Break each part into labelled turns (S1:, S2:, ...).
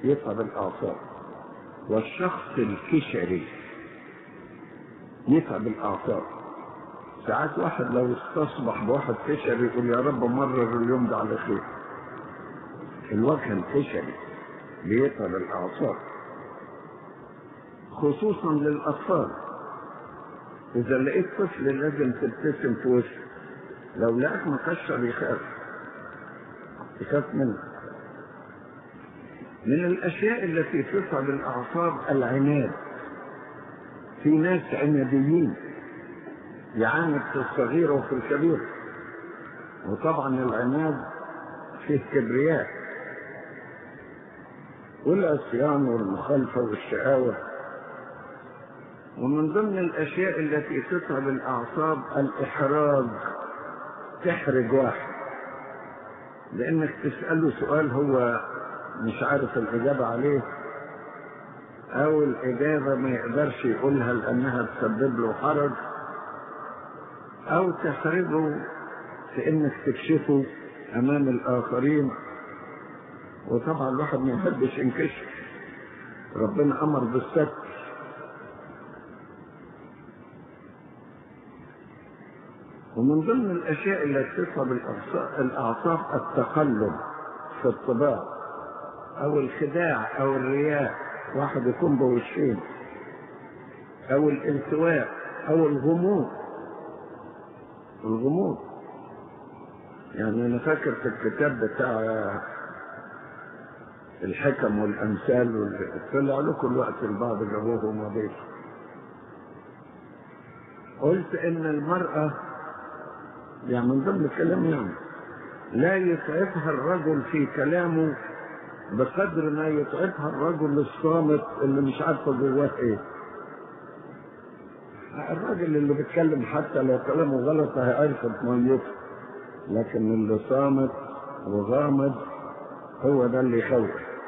S1: يتعب الأعصاب والشخص الكشري يتعب الأعصاب ساعات واحد لو استصبح بواحد كشري يقول يا رب مرر اليوم ده على خير الوجه الكشري بيتعب الأعصاب خصوصا للأطفال إذا لقيت طفل لازم تبتسم في وشه لو لقاك مكشر يخاف يخاف منه من الأشياء التي تتعب الأعصاب العناد في ناس عناديين يعاند في الصغيرة وفي الكبيرة وطبعا العناد فيه كبرياء والعصيان والمخالفة والشقاوة ومن ضمن الأشياء التي تتعب الأعصاب الإحراج تحرج واحد لأنك تسأله سؤال هو مش عارف الإجابة عليه أو الإجابة ما يقدرش يقولها لأنها تسبب له حرج أو تحرجه في إنك تكشفه أمام الآخرين وطبعا الواحد ما يحبش ينكشف ربنا أمر بالستر ومن ضمن الأشياء التي تصب الأعصاب التقلب في الطباع أو الخداع أو الرياء واحد يكون بوشين أو الالتواء أو الغموض الغموض يعني أنا فاكر في الكتاب بتاع الحكم والأمثال طلع لكم الوقت البعض جابوه وما قلت إن المرأة يعني من ضمن الكلام يعني لا يتعبها الرجل في كلامه بقدر ما يتعبها الرجل الصامت اللي مش عارفه جواه ايه الراجل اللي بيتكلم حتى لو كلامه غلط هيعرف ميته لكن اللي صامت وغامض هو ده اللي يخوف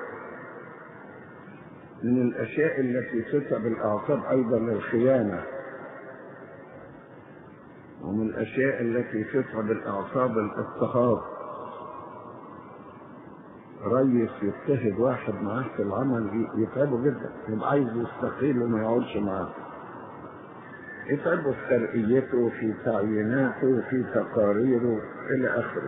S1: من الاشياء التي تتعب الاعصاب ايضا الخيانه ومن الأشياء التي تتعب الأعصاب الاضطهاد ريس يضطهد واحد معاه في العمل يتعبه جدا يبقى عايز يستقيل وما يقعدش معاه يتعبه في ترقيته في تعييناته في تقاريره إلى آخره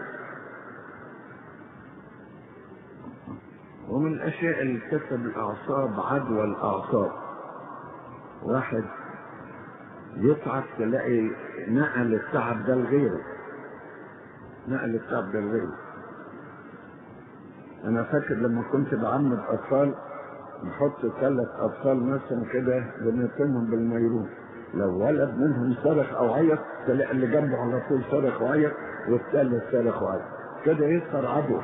S1: ومن الأشياء اللي تتعب الأعصاب عدوى الأعصاب واحد يتعب تلاقي نقل التعب ده لغيره نقل التعب ده لغيره انا فاكر لما كنت بعمد اطفال نحط ثلاث اطفال مثلا كده بنتمهم بالميرون لو ولد منهم صرخ او عيط تلاقي اللي جنبه على طول صرخ وعيط والثالث صرخ وعيط كده يصهر عدو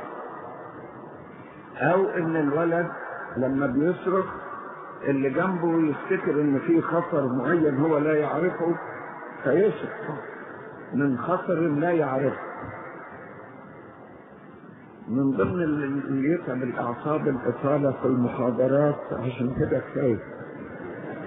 S1: او ان الولد لما بيصرخ اللي جنبه يفتكر ان في خطر معين هو لا يعرفه فيصرخ من خطر لا يعرفه من ضمن اللي يتعب الاعصاب الاطاله في المحاضرات عشان كده كفايه